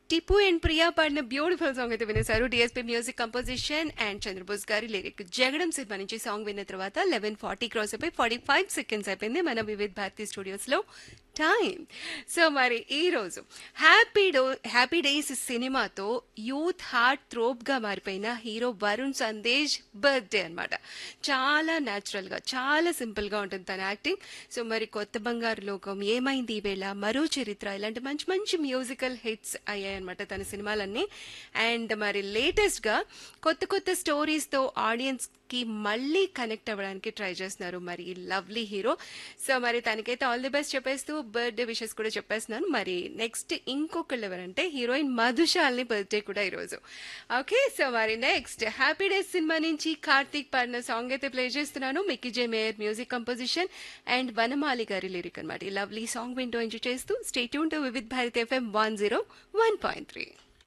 టిపు and Priya పాడిన beautiful song అయితే వినేశారు DSP music composition and Chandrabose గారి లిరిక్ జగడం సినిమా నుంచి సాంగ్ విన్న తర్వాత లెవెన్ ఫార్టీ క్రాస్ అయిపోయి ఫార్టీ ఫైవ్ సెకండ్స్ అయిపోయింది మన వివిధ్ భారతి స్టూడియోస్ లో టైం సో మరి ఈ రోజు హ్యాపీ డో హ్యాపీ డేస్ సినిమాతో యూత్ హార్ట్ థ్రోప్ గా మారిపోయిన హీరో వరుణ్ సందేశ్ బర్త్డే అన్నమాట చాలా న్యాచురల్ గా చాలా సింపుల్ గా ఉంటుంది తన యాక్టింగ్ సో మరి కొత్త బంగారు లోకం ఏమైంది ఈ వేళ మరో చరిత్ర ఇలాంటి మంచి మంచి మ్యూజికల్ హిట్స్ అయ్యాయి అనమాట తన సినిమాలన్నీ అండ్ మరి లేటెస్ట్ గా కొత్త కొత్త స్టోరీస్ తో ఆడియన్స్ కి మళ్ళీ కనెక్ట్ అవ్వడానికి ట్రై చేస్తున్నారు మరి ఈ లవ్లీ హీరో సో మరి తనకైతే ఆల్ ది బెస్ట్ చెప్పేస్తూ బర్త్డే విషెస్ కూడా చెప్పేస్తున్నాను మరి నెక్స్ట్ ఇంకొకళ్ళు ఎవరంటే హీరోయిన్ మధుశాలిని బర్త్డే కూడా ఈరోజు ఓకే సో మరి నెక్స్ట్ హ్యాపీ డేస్ సినిమా నుంచి కార్తీక్ పాడిన సాంగ్ అయితే ప్లే చేస్తున్నాను Mickey J Meyer music composition and Vanamali గారి లిరిక్ అనమాట ఈ లవ్లీ సాంగ్ వింటూ ఎంజాయ్ చేస్తూ stay tune to Vividh Bharat FM one zero one point three